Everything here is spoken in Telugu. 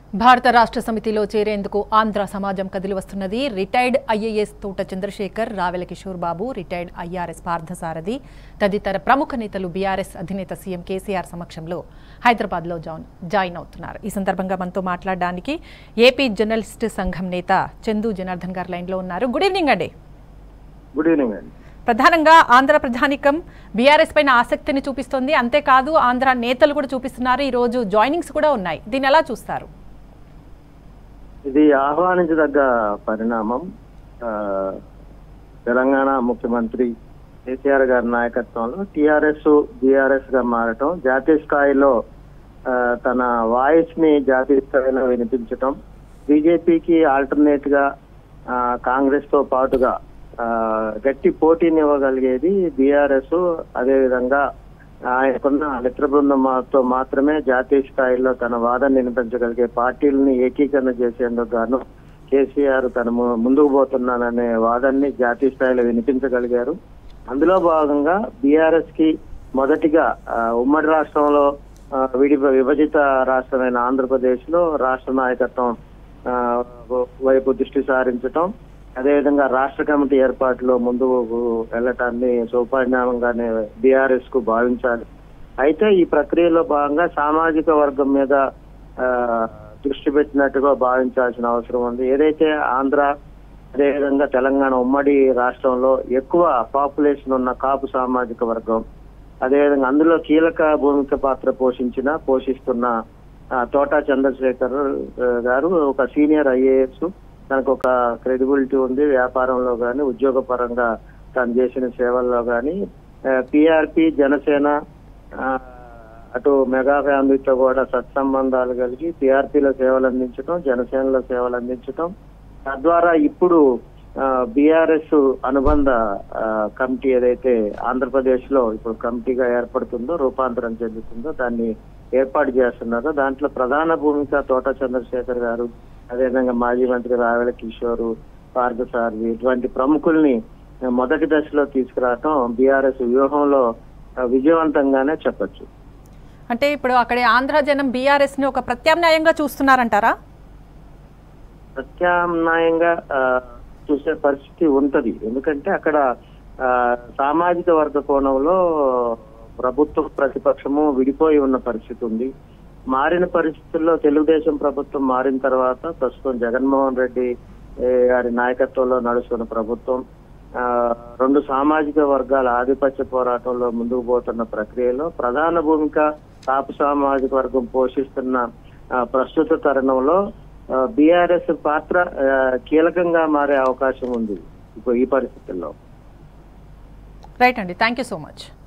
భారత రాష్ట్ర సమితిలో చేరేందుకు ఆంధ్ర సమాజం కదిలి వస్తున్నది retired IAS Thota Chandrasekhar Ravela Kishore Babu retired IRS Parthasarathy తదితర ప్రముఖ నేతలు బీఆర్ఎస్ అధినేత సీఎం కేసీఆర్ సమక్షంలో హైదరాబాద్లో జాయిన్ జాయిన్ అవుతున్నారు ఈ సందర్భంగా మనతో మాట్లాడడానికి ఏపీ జర్నలిస్ట్ సంఘం నేత చందు జనార్దన్ గారు లైన్లో ఉన్నారు గుడ్ ఈవినింగ్ అండి గుడ్ ఈవినింగ్ అండి ప్రధానంగా ఆంధ్ర ప్రధానికం బీఆర్ఎస్ పైన ఆసక్తిని చూపిస్తోంది అంతేకాదు ఆంధ్ర నేతలు కూడా చూపిస్తున్నారు ఈ రోజు జాయినింగ్స్ కూడా ఉన్నాయి దీన్ని ఎలా చూస్తారు ఇది ఆహ్వానించదగ్గ పరిణామం ఆ, తెలంగాణ ముఖ్యమంత్రి కేసీఆర్ గారి నాయకత్వంలో టిఆర్ఎస్ బిఆర్ఎస్ గా మారటం జాతీయ స్థాయిలో ఆ, తన వాయిస్ ని జాతీయ స్థాయిలో వినిపించటం బీజేపీకి ఆల్టర్నేట్ గా ఆ, కాంగ్రెస్ తో పాటుగా ఆ, గట్టి పోటీని ఇవ్వగలిగేది బీఆర్ఎస్ అదేవిధంగా ఆయనకున్న మిత్ర బృందంతో మాత్రమే జాతీయ స్థాయిలో తన వాదన వినిపించగలిగే పార్టీలని ఏకీకరణ చేసేందుకు గాను కేసీఆర్ తన ము- ముందుకు పోతున్నాననే వాదనని జాతీయ స్థాయిలో వినిపించగలిగారు అందులో భాగంగా బీఆర్ఎస్ కి మొదటిగా ఆ, ఉమ్మడి రాష్ట్రంలో ఆ, విడి విభజిత రాష్ట్రమైన ఆంధ్రప్రదేశ్ లో రాష్ట్ర నాయకత్వం ఆ, వైపు దృష్టి సారించటం అదేవిధంగా రాష్ట్ర కమిటీ ఏర్పాటులో ముందుకు వెళ్ళటాన్ని సౌపరిణామంగానే బీఆర్ఎస్ కు భావించాలి అయితే ఈ ప్రక్రియలో భాగంగా సామాజిక వర్గం మీద ఆ, దృష్టి పెట్టినట్టుగా భావించాల్సిన అవసరం ఉంది ఏదైతే ఆంధ్ర అదేవిధంగా తెలంగాణ ఉమ్మడి రాష్ట్రంలో ఎక్కువ పాపులేషన్ ఉన్న కాపు సామాజిక వర్గం అదేవిధంగా అందులో కీలక భూమిక పాత్ర పోషించిన పోషిస్తున్న ఆ, తోటా చంద్రశేఖర్ ఆ, గారు ఒక సీనియర్ ఐఏఎస్ తనకు ఒక క్రెడిబిలిటీ ఉంది వ్యాపారంలో కానీ ఉద్యోగ పరంగా తను చేసిన సేవల్లో కానీ పిఆర్పి జనసేన ఆ, అటు మెగా ఫ్యామిలీతో కూడా సత్సంబంధాలు కలిగి పిఆర్పిలో సేవలు అందించడం జనసేనలో సేవలు అందించడం తద్వారా ఇప్పుడు బిఆర్ఎస్ అనుబంధ ఆ, కమిటీ ఏదైతే ఆంధ్రప్రదేశ్ లో ఇప్పుడు కమిటీగా ఏర్పడుతుందో రూపాంతరం చెందుతుందో దాన్ని ఏర్పాటు చేస్తున్నారో దాంట్లో ప్రధాన భూమిక తోట చంద్రశేఖర్ గారు అదేవిధంగా మాజీ మంత్రి రావెల కిషోర్ పార్థసారథి ఇటువంటి ప్రముఖుల్ని ఆ, మొదటి దశలో తీసుకురావటం బీఆర్ఎస్ వ్యూహంలో ఆ, విజయవంతంగానే చెప్పొచ్చు అంటే ఇప్పుడు అక్కడ ఆంధ్ర జనం బీఆర్ఎస్ ని ఒక ప్రత్యామ్నాయంగా చూస్తున్నారంటారా ప్రత్యామ్నాయంగా ఆ, చూసే పరిస్థితి ఉంటది ఎందుకంటే అక్కడ ఆ, సామాజిక వర్గ కోణంలో ప్రభుత్వం ప్రతిపక్షము విడిపోయి ఉన్న పరిస్థితి ఉంది మారిన పరిస్థితుల్లో తెలుగుదేశం ప్రభుత్వం మారిన తర్వాత ప్రస్తుతం జగన్మోహన్ రెడ్డి ఏ, గారి నాయకత్వంలో నడుస్తున్న ప్రభుత్వం ఆ, రెండు సామాజిక వర్గాల ఆధిపత్య పోరాటంలో ముందుకు పోతున్న ప్రక్రియలో ప్రధాన భూమిక కాపు సామాజిక వర్గం పోషిస్తున్న ఆ, ప్రస్తుత తరుణంలో బీఆర్ఎస్ పాత్ర ఆ, కీలకంగా మారే అవకాశం ఉంది ఇప్పుడు ఈ పరిస్థితుల్లో రైట్ అండి థ్యాంక్ యూ సో మచ్